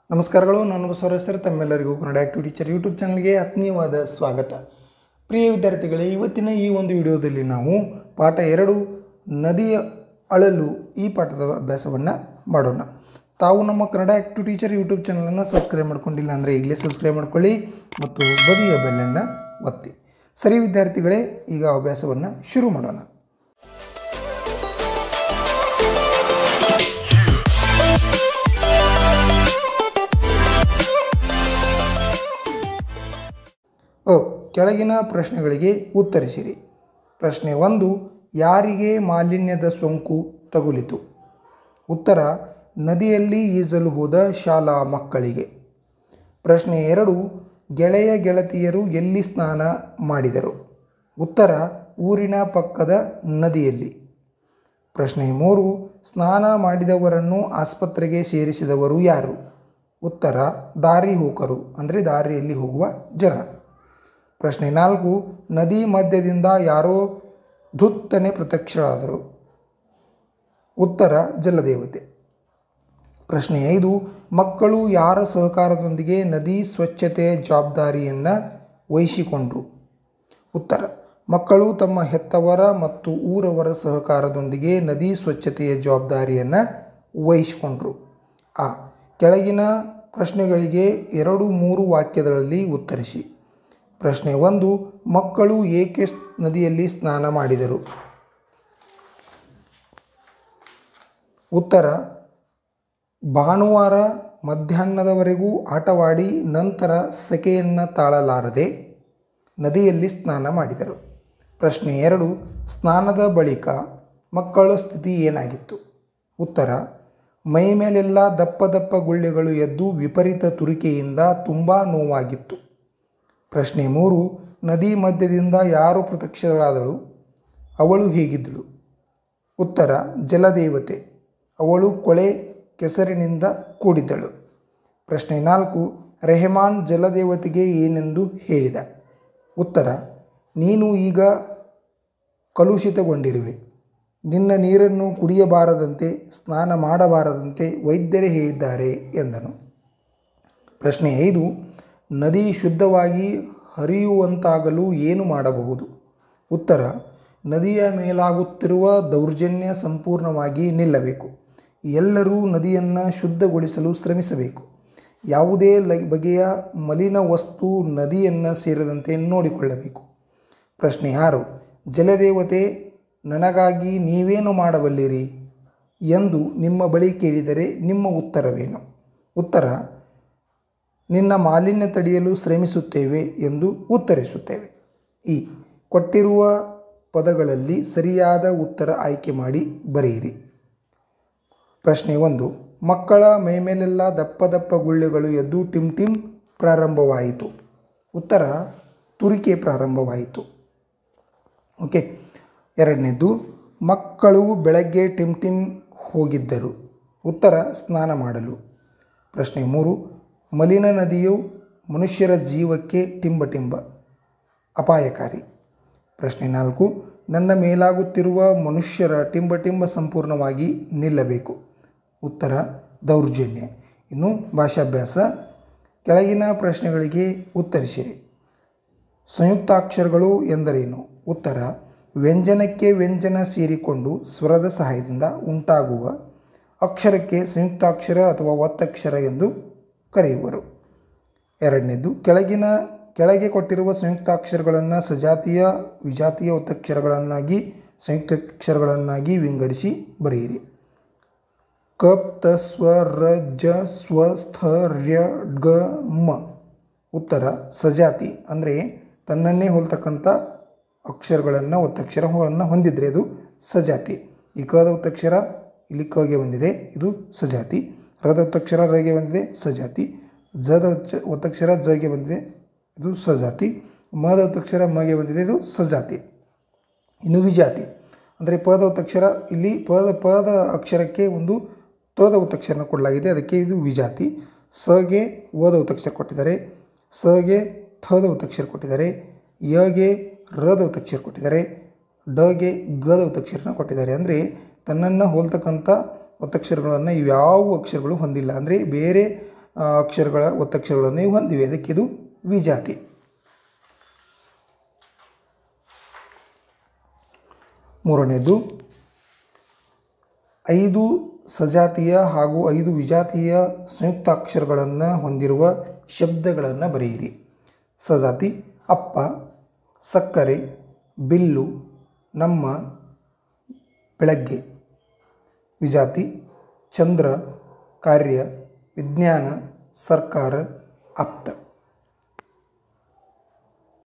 ನಮಸ್ಕಾರಗಳು ನಾನು ಬಸವರ ಹೆಸರು ತಮ್ಮೆಲ್ಲರಿಗೂ ಕನ್ನಡ ಆ್ಯಕ್ಟಿವ್ ಟೀಚರ್ ಯೂಟ್ಯೂಬ್ ಚಾನಲ್ಗೆ ಆತ್ಮೀಯವಾದ ಸ್ವಾಗತ ಪ್ರಿಯ ವಿದ್ಯಾರ್ಥಿಗಳೇ ಇವತ್ತಿನ ಈ ಒಂದು ವಿಡಿಯೋದಲ್ಲಿ ನಾವು ಪಾಠ ಎರಡು ನದಿಯ ಅಳಲು ಈ ಪಾಠದ ಅಭ್ಯಾಸವನ್ನು ಮಾಡೋಣ ತಾವು ನಮ್ಮ ಕನ್ನಡ ಆ್ಯಕ್ಟಿವ್ ಟೀಚರ್ ಯೂಟ್ಯೂಬ್ ಚಾನಲನ್ನು ಸಬ್ಸ್ಕ್ರೈಬ್ ಮಾಡ್ಕೊಂಡಿಲ್ಲ ಅಂದರೆ ಈಗಲೇ ಸಬ್ಸ್ಕ್ರೈಬ್ ಮಾಡ್ಕೊಳ್ಳಿ ಮತ್ತು ಬದಿಯ ಬೆಲ್ಲನ್ನು ಒತ್ತಿ ಸರಿ ವಿದ್ಯಾರ್ಥಿಗಳೇ ಈಗ ಅಭ್ಯಾಸವನ್ನು ಶುರು ಮಾಡೋಣ ಓ ಕೆಳಗಿನ ಪ್ರಶ್ನೆಗಳಿಗೆ ಉತ್ತರಿಸಿರಿ ಪ್ರಶ್ನೆ ಒಂದು ಯಾರಿಗೆ ಮಾಲಿನ್ಯದ ಸೋಂಕು ತಗುಲಿತು ಉತ್ತರ ನದಿಯಲ್ಲಿ ಈಜಲು ಹೋದ ಶಾಲಾ ಮಕ್ಕಳಿಗೆ ಪ್ರಶ್ನೆ ಎರಡು ಗೆಳೆಯ ಗೆಳತಿಯರು ಎಲ್ಲಿ ಸ್ನಾನ ಮಾಡಿದರು ಉತ್ತರ ಊರಿನ ಪಕ್ಕದ ನದಿಯಲ್ಲಿ ಪ್ರಶ್ನೆ ಮೂರು ಸ್ನಾನ ಮಾಡಿದವರನ್ನು ಆಸ್ಪತ್ರೆಗೆ ಸೇರಿಸಿದವರು ಯಾರು ಉತ್ತರ ದಾರಿ ಹೋಕರು ಅಂದರೆ ದಾರಿಯಲ್ಲಿ ಹೋಗುವ ಜನ ಪ್ರಶ್ನೆ ನಾಲ್ಕು ನದಿ ಮಧ್ಯದಿಂದ ಯಾರೋ ಧುತ್ತನೆ ಪ್ರತ್ಯಕ್ಷರಾದರು ಉತ್ತರ ಜಲದೇವತೆ ಪ್ರಶ್ನೆ ಐದು ಮಕ್ಕಳು ಯಾರ ಸಹಕಾರದೊಂದಿಗೆ ನದಿ ಸ್ವಚ್ಛತೆಯ ಜವಾಬ್ದಾರಿಯನ್ನು ವಹಿಸಿಕೊಂಡರು ಉತ್ತರ ಮಕ್ಕಳು ತಮ್ಮ ಹೆತ್ತವರ ಮತ್ತು ಊರವರ ಸಹಕಾರದೊಂದಿಗೆ ನದಿ ಸ್ವಚ್ಛತೆಯ ಜವಾಬ್ದಾರಿಯನ್ನು ವಹಿಸಿಕೊಂಡರು ಆ ಕೆಳಗಿನ ಪ್ರಶ್ನೆಗಳಿಗೆ ಎರಡು ಮೂರು ವಾಕ್ಯಗಳಲ್ಲಿ ಉತ್ತರಿಸಿ ಪ್ರಶ್ನೆ ಒಂದು ಮಕ್ಕಳು ಏಕೆ ಸ್- ನದಿಯಲ್ಲಿ ಸ್ನಾನ ಮಾಡಿದರು ಉತ್ತರ ಭಾನುವಾರ ಮಧ್ಯಾಹ್ನದವರೆಗೂ ಆಟವಾಡಿ ನಂತರ ಸೆಕೆಯನ್ನು ತಾಳಲಾರದೆ ನದಿಯಲ್ಲಿ ಸ್ನಾನ ಮಾಡಿದರು ಪ್ರಶ್ನೆ ಎರಡು ಸ್ನಾನದ ಬಳಿಕ ಮಕ್ಕಳ ಸ್ಥಿತಿ ಏನಾಗಿತ್ತು ಉತ್ತರ ಮೈ ಮೇಲೆಲ್ಲ ದಪ್ಪ ದಪ್ಪ ಗುಳ್ಳೆಗಳು ಎದ್ದು ವಿಪರೀತ ತುರಿಕೆಯಿಂದ ತುಂಬ ನೋವಾಗಿತ್ತು ಪ್ರಶ್ನೆ ಮೂರು ನದಿ ಮಧ್ಯದಿಂದ ಯಾರು ಪ್ರತ್ಯಕ್ಷಳಾದಳು ಅವಳು ಹೇಗಿದ್ದಳು ಉತ್ತರ ಜಲದೇವತೆ ಅವಳು ಕೊಳೆ ಕೆಸರಿನಿಂದ ಕೂಡಿದ್ದಳು ಪ್ರಶ್ನೆ ನಾಲ್ಕು ರೆಹಮಾನ್ ಜಲದೇವತೆಗೆ ಏನೆಂದು ಹೇಳಿದ ಉತ್ತರ ನೀನು ಈಗ ಕಲುಷಿತಗೊಂಡಿರುವೆ ನಿನ್ನ ನೀರನ್ನು ಕುಡಿಯಬಾರದಂತೆ ಸ್ನಾನ ಮಾಡಬಾರದಂತೆ ವೈದ್ಯರೇ ಹೇಳಿದ್ದಾರೆ ಎಂದನು ಪ್ರಶ್ನೆ ಐದು ನದಿ ಶುದ್ಧವಾಗಿ ಹರಿಯುವಂತಾಗಲು ಏನು ಮಾಡಬಹುದು ಉತ್ತರ ನದಿಯ ಮೇಲಾಗುತ್ತಿರುವ ದೌರ್ಜನ್ಯ ಸಂಪೂರ್ಣವಾಗಿ ನಿಲ್ಲಬೇಕು ಎಲ್ಲರೂ ನದಿಯನ್ನು ಶುದ್ಧಗೊಳಿಸಲು ಶ್ರಮಿಸಬೇಕು ಯಾವುದೇ ಲ ಬಗೆಯ ಮಲಿನ ವಸ್ತು ನದಿಯನ್ನು ಸೇರದಂತೆ ನೋಡಿಕೊಳ್ಳಬೇಕು ಪ್ರಶ್ನೆ ಆರು ಜಲದೇವತೆ ನನಗಾಗಿ ನೀವೇನು ಮಾಡಬಲ್ಲಿರಿ ಎಂದು ನಿಮ್ಮ ಬಳಿ ಕೇಳಿದರೆ ನಿಮ್ಮ ಉತ್ತರವೇನು ಉತ್ತರ ನಿನ್ನ ಮಾಲಿನ್ಯ ತಡೆಯಲು ಶ್ರಮಿಸುತ್ತೇವೆ ಎಂದು ಉತ್ತರಿಸುತ್ತೇವೆ ಈ ಕೊಟ್ಟಿರುವ ಪದಗಳಲ್ಲಿ ಸರಿಯಾದ ಉತ್ತರ ಆಯ್ಕೆ ಮಾಡಿ ಬರೆಯಿರಿ ಪ್ರಶ್ನೆ ಒಂದು ಮಕ್ಕಳ ಮೈಮೇಲೆಲ್ಲ ದಪ್ಪ ದಪ್ಪ ಗುಳ್ಳೆಗಳು ಎದ್ದು ಟಿಮ್ ಟಿಮ್ ಪ್ರಾರಂಭವಾಯಿತು ಉತ್ತರ ತುರಿಕೆ ಪ್ರಾರಂಭವಾಯಿತು ಓಕೆ ಎರಡನೇದು ಮಕ್ಕಳು ಬೆಳಗ್ಗೆ ಟಿಮ್ ಟಿಮ್ ಹೋಗಿದ್ದರು ಉತ್ತರ ಸ್ನಾನ ಮಾಡಲು ಪ್ರಶ್ನೆ ಮೂರು ಮಲಿನ ನದಿಯು ಮನುಷ್ಯರ ಜೀವಕ್ಕೆ ಟಿಂಬ ಟಿಂಬ ಅಪಾಯಕಾರಿ ಪ್ರಶ್ನೆ ನಾಲ್ಕು ನನ್ನ ಮೇಲಾಗುತ್ತಿರುವ ಮನುಷ್ಯರ ಟಿಂಬ ಟಿಂಬ ಸಂಪೂರ್ಣವಾಗಿ ನಿಲ್ಲಬೇಕು ಉತ್ತರ ದೌರ್ಜನ್ಯ ಇನ್ನು ಭಾಷಾಭ್ಯಾಸ ಕೆಳಗಿನ ಪ್ರಶ್ನೆಗಳಿಗೆ ಉತ್ತರಿಸಿರಿ ಸಂಯುಕ್ತಾಕ್ಷರಗಳು ಎಂದರೇನು ಉತ್ತರ ವ್ಯಂಜನಕ್ಕೆ ವ್ಯಂಜನ ಸೇರಿಕೊಂಡು ಸ್ವರದ ಸಹಾಯದಿಂದ ಉಂಟಾಗುವ ಅಕ್ಷರಕ್ಕೆ ಸಂಯುಕ್ತಾಕ್ಷರ ಅಥವಾ ಒತ್ತಕ್ಷರ ಎಂದು ಕರೆಯುವರು ಎರಡನೇದು ಕೆಳಗಿನ ಕೆಳಗೆ ಕೊಟ್ಟಿರುವ ಸಂಯುಕ್ತಾಕ್ಷರಗಳನ್ನು ಸಜಾತಿಯ ವಿಜಾತಿಯ ಒತ್ತಕ್ಷರಗಳನ್ನಾಗಿ ಸಂಯುಕ್ತಾಕ್ಷರಗಳನ್ನಾಗಿ ವಿಂಗಡಿಸಿ ಬರೆಯಿರಿ ಕಪ್ ತ ಸ್ವ ರ ಜ ಸ್ವ ಸ್ಥ ರ್ಯ ಗ ಮ ಉತ್ತರ ಸಜಾತಿ ಅಂದರೆ ತನ್ನನ್ನೇ ಹೋಲ್ತಕ್ಕಂಥ ಅಕ್ಷರಗಳನ್ನು ಒತ್ತಕ್ಷರಗಳನ್ನು ಹೊಂದಿದ್ರೆ ಅದು ಸಜಾತಿ ಈ ಕದ ಒತ್ತಕ್ಷರ ಇಲ್ಲಿ ಕಗೆ ಬಂದಿದೆ ಇದು ಸಜಾತಿ ರದ ಒತ್ತಕ್ಷರ ರಗೆ ಬಂದಿದೆ ಸಜಾತಿ ಜದ ಒಚ್ಚ ಒತ್ತಕ್ಷರ ಜಗೆ ಬಂದಿದೆ ಇದು ಸಜಾತಿ ಮದ ಒತ್ತಕ್ಷರ ಮಗೆ ಬಂದಿದೆ ಇದು ಸಜಾತಿ ಇನ್ನು ವಿಜಾತಿ ಅಂದರೆ ಪದ ಒತ್ತಕ್ಷರ ಇಲ್ಲಿ ಪದ ಪದ ಅಕ್ಷರಕ್ಕೆ ಒಂದು ತೋದ ಒತ್ತಕ್ಷರನ ಕೊಡಲಾಗಿದೆ ಅದಕ್ಕೆ ಇದು ವಿಜಾತಿ ಸಗೆ ಓದ ಒತ್ತಕ್ಷರ ಕೊಟ್ಟಿದ್ದಾರೆ ಸಗೆ ಥದ ಒತ್ತಕ್ಷರ ಕೊಟ್ಟಿದ್ದಾರೆ ಯಗೆ ರದ ಒತ್ತಕ್ಷರ ಕೊಟ್ಟಿದ್ದಾರೆ ಡಗೆ ಗದ ಒತ್ತಕ್ಷರನ ಕೊಟ್ಟಿದ್ದಾರೆ ಅಂದರೆ ತನ್ನನ್ನು ಹೋಲ್ತಕ್ಕಂಥ ಒತ್ತಕ್ಷರಗಳನ್ನು ಇವ್ಯಾವ ಅಕ್ಷರಗಳು ಹೊಂದಿಲ್ಲ ಅಂದರೆ ಬೇರೆ ಆ, ಅಕ್ಷರಗಳ ಒತ್ತಕ್ಷರಗಳನ್ನು ಇವು ಹೊಂದಿವೆ ಅದಕ್ಕೆ ಇದು ವಿಜಾತಿ ಮೂರನೇದು ಐದು ಸಜಾತಿಯ ಹಾಗೂ ಐದು ವಿಜಾತಿಯ ಸಂಯುಕ್ತಾಕ್ಷರಗಳನ್ನು ಹೊಂದಿರುವ ಶಬ್ದಗಳನ್ನು ಬರೆಯಿರಿ ಸಜಾತಿ ಅಪ್ಪ ಸಕ್ಕರೆ ಬಿಲ್ಲು ನಮ್ಮ ಬೆಳಗ್ಗೆ ವಿಜಾತಿ ಚಂದ್ರ ಕಾರ್ಯ ವಿಜ್ಞಾನ ಸರ್ಕಾರ ಆಪ್ತ